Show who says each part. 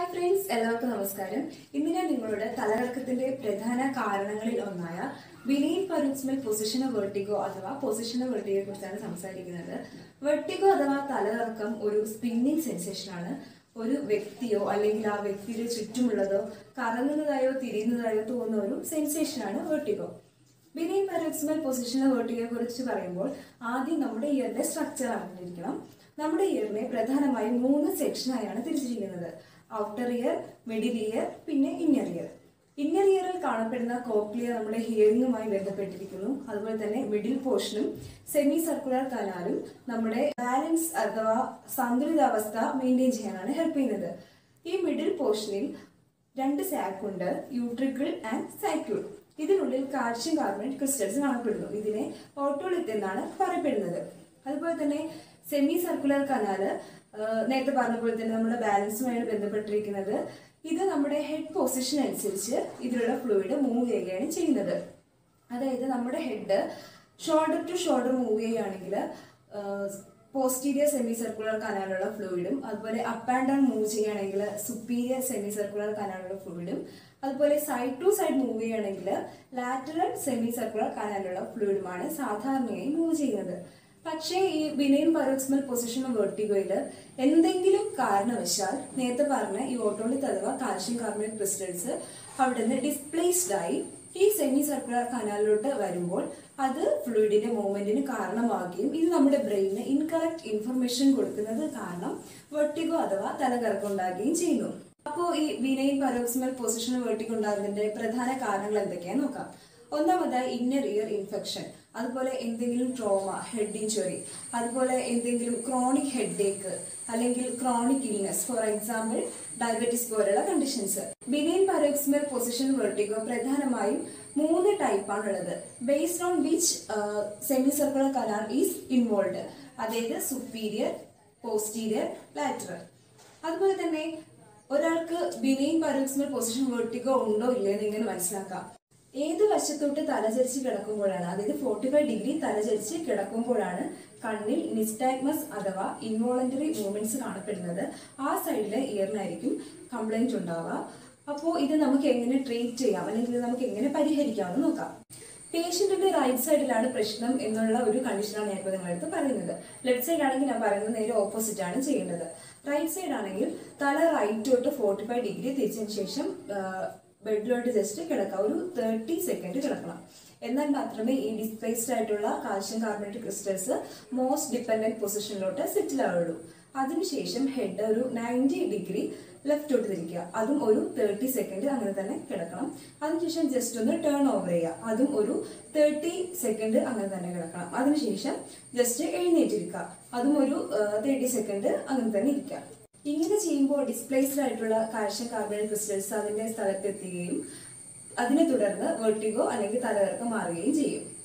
Speaker 1: friends എല്ലാവർക്കും നമസ്കാരം ഇന്ന് ഞാൻ നിങ്ങളോട് തലകറക്കത്തിന്റെ പ്രധാന കാരണങ്ങളിൽ ഒന്നായ ബിനീൻ പരുക്സ്മൽ പൊസിഷണ വെർട്ടിഗോ അഥവാ പൊസിഷണ വെർട്ടിഗോയെ കുറിച്ചാണ് സംസാരിക്കുന്നത് വെർട്ടിഗോ അഥവാ തലകറക്കം ഒരു സ്പിന്നിങ് സെൻസേഷൻ ആണ് ഒരു വ്യക്തിയോ അല്ലെങ്കിൽ ആ വ്യക്തിയുടെ ചുറ്റുമുള്ളതോ കറങ്ങുന്നതായോ തിരിയുന്നതായോ തോന്നുന്ന ഒരു സെൻസേഷൻ ആണ് വെർട്ടിഗോ ബിനീൻ പരോക്സിമൽ പൊസിഷണൽ വെർട്ടിഗയെ കുറിച്ച് പറയുമ്പോൾ ആദ്യം നമ്മുടെ ഇയറിന്റെ സ്ട്രക്ചർ അറിഞ്ഞിരിക്കണം നമ്മുടെ ഇയറിനെ പ്രധാനമായും മൂന്ന് സെക്ഷനായാണ് തിരിച്ചിരിക്കുന്നത് ഔട്ടർ ഇയർ മിഡിൽ ഇയർ പിന്നെ ഇന്നർ ഇയർ ഇന്നർ ഇയറിൽ കാണപ്പെടുന്ന കോക്ലിയർ നമ്മുടെ ഹിയറിംഗുമായി ബന്ധപ്പെട്ടിരിക്കുന്നു അതുപോലെ തന്നെ മിഡിൽ പോർഷനും സെമി സർക്കുലർ കനാലും നമ്മുടെ ബാലൻസ് അഥവാ സന്തുലിതാവസ്ഥ മെയിൻറ്റെയിൻ ചെയ്യാനാണ് ഹെൽപ്പ് ചെയ്യുന്നത് ഈ മിഡിൽ പോർഷനിൽ രണ്ട് സാക്ക് ഉണ്ട് യൂട്രിക്കിൾ ആൻഡ് സൈക്യൂൾ ഇതിനുള്ളിൽ കാൽഷ്യം കാർബണേറ്റ് ക്രിസ്റ്റൽസ് കാണപ്പെടുന്നു ഇതിനെ ഓട്ടോളിത്ത് എന്നാണ് പറയപ്പെടുന്നത് അതുപോലെ തന്നെ സെമി സർക്കുലർ കനാല് നേരത്തെ പറഞ്ഞ പോലെ തന്നെ നമ്മുടെ ബാലൻസുമായി ബന്ധപ്പെട്ടിരിക്കുന്നത് ഇത് നമ്മുടെ ഹെഡ് പൊസിഷൻ അനുസരിച്ച് ഇതിലുള്ള ഫ്ലൂയിഡ് മൂവ് ചെയ്യുകയാണ് ചെയ്യുന്നത് അതായത് നമ്മുടെ head shoulder to shoulder move ചെയ്യുകയാണെങ്കിൽ പോസ്റ്റീരിയർ സെമി സർക്കുലർ കനാലുള്ള ഫ്ലൂയിഡും അതുപോലെ അപ്പ് ആൻഡ് ഡൗൺ മൂവ് ചെയ്യുകയാണെങ്കിൽ സുപ്പീരിയർ സെമി സർക്കുലർ കനാലുള്ള ഫ്ലൂയിഡും അതുപോലെ സൈഡ് ടു സൈഡ് മൂവ് ചെയ്യുകയാണെങ്കിൽ ലാറ്ററൽ സെമി സർക്കുലർ കനാലുള്ള ഫ്ലൂയിഡുമാണ് സാധാരണയായി മൂവ് ചെയ്യുന്നത് പക്ഷേ ഈ ബിനൈൻ പരോക്സിമൽ പൊസിഷൻ വെർട്ടിഗോയിൽ എന്തെങ്കിലും കാരണവശാൽ നേരത്തെ പറഞ്ഞ ഈ ഓട്ടോണിക് അഥവാ കാൽഷ്യം കാർബണേറ്റ് ക്രിസ്റ്റൽസ് അവിടെ നിന്ന് ഡിസ്പ്ലേസ്ഡ് ആയി ഈ സെമി സർക്കുലർ കനാലിലോട്ട് വരുമ്പോൾ അത് ഫ്ലൂയിഡിന്റെ മൂവ്മെന്റിന് കാരണമാവുകയും ഇത് നമ്മുടെ ബ്രെയിനിന് ഇൻകറക്റ്റ് ഇൻഫർമേഷൻ കൊടുക്കുന്നത് കാരണം വെർട്ടിഗോ അഥവാ തലകറക്കം ഉണ്ടാകുകയും ചെയ്യുന്നു അപ്പോൾ ഈ ബിനൈൻ പരോക്സിമൽ പൊസിഷൻ വെർട്ടിഗോ ഉണ്ടാകുന്നതിന്റെ പ്രധാന കാരണങ്ങൾ എന്തൊക്കെയാന്ന് നോക്കാം ഒന്നാമതായി ഇന്നർ ഇയർ ഇൻഫെക്ഷൻ അതുപോലെ എന്തെങ്കിലും ട്രോമ ഹെഡ് ഇഞ്ചുറി അതുപോലെ എന്തെങ്കിലും ക്രോണിക് ഹെഡ് ഏക്ക് അല്ലെങ്കിൽ chronic illness for example diabetes പോലുള്ള conditions benign paroxysmal position vertigo പ്രധാനമായും മൂന്ന് ടൈപ്പാണ് ഉള്ളത് based on which semi circular canal is involve അതായത് സുപ്പീരിയർ പോസ്റ്റീരിയർ ലാറ്ററൽ അതുപോലെ തന്നെ ഒരാൾക്ക് ബിനൈൻ പരോക്സിമൽ പൊസിഷൻ വെർട്ടിഗോ ഉണ്ടോ ഇല്ലയെന്ന് ഇങ്ങനെ മനസ്സിലാക്കാം ഏത് വശത്തോട്ട് തലചരിച്ച് കിടക്കുമ്പോഴാണ് അതായത് ഫോർട്ടി ഫൈവ് ഡിഗ്രി തലചരിച്ച് കിടക്കുമ്പോഴാണ് കണ്ണിൽ നിസ്റ്റാഗ്മസ് അഥവാ ഇൻവോളണ്ടറി മൂവ്മെന്റ്സ് കാണപ്പെടുന്നത് ആ സൈഡിലെ ഇയറിനായിരിക്കും കംപ്ലൈന്റ് ഉണ്ടാവുക അപ്പോൾ ഇത് നമുക്ക് എങ്ങനെ ട്രീറ്റ് ചെയ്യാം അല്ലെങ്കിൽ ഇത് നമുക്ക് എങ്ങനെ പരിഹരിക്കാമെന്ന് നോക്കാം പേഷ്യന്റിന്റെ റൈറ്റ് സൈഡിലാണ് പ്രശ്നം എന്നുള്ള ഒരു കണ്ടീഷനാണ് ഞാൻ ഇപ്പോൾ നിങ്ങളുടെ അടുത്ത് പറയുന്നത് ലെഫ്റ്റ് സൈഡ് ആണെങ്കിൽ ഞാൻ പറയുന്നത് നേരെ ഓപ്പോസിറ്റ് ആണ് ചെയ്യേണ്ടത് റൈറ്റ് സൈഡ് ആണെങ്കിൽ തല റൈറ്റോട്ട് ഫോർട്ടി ഫൈവ് ഡിഗ്രി തിരിച്ചതിന് ശേഷം ബെഡിലോട്ട് ജസ്റ്റ് കിടക്കാം ഒരു തേർട്ടി സെക്കൻഡ് കിടക്കണം എന്നാൽ മാത്രമേ ഈ ഡിസ്പ്ലേസ്ഡ് ആയിട്ടുള്ള calcium carbonate crystals most dependent പൊസിഷനിലോട്ട് സെറ്റിൽ ആവുള്ളൂ അതിനുശേഷം ഹെഡ് ഒരു നയൻറ്റി ഡിഗ്രി ലെഫ്റ്റോട്ട് തിരിക്കുക അതും ഒരു തേർട്ടി സെക്കൻഡ് അങ്ങനെ തന്നെ കിടക്കണം അതിനുശേഷം ജസ്റ്റ് ഒന്ന് ടേൺ ഓവർ ചെയ്യുക അതും ഒരു തേർട്ടി സെക്കൻഡ് അങ്ങനെ തന്നെ കിടക്കണം അതിനുശേഷം ജസ്റ്റ് എഴുന്നേറ്റിരിക്കുക അതും ഒരു തേർട്ടി സെക്കൻഡ് അങ്ങനെ തന്നെ ഇരിക്കുക ഇങ്ങനെ ചെയ്യുമ്പോൾ ഡിസ്പ്ലേസ്ഡ് ആയിട്ടുള്ള കാൽഷ്യം കാർബണേറ്റ് ക്രിസ്റ്റൽസ് അതിന്റെ സ്ഥലത്തെത്തുകയും അതിനെ തുടർന്ന് വെർട്ടിഗോ അല്ലെങ്കിൽ തലകറക്കം മാറുകയും ചെയ്യും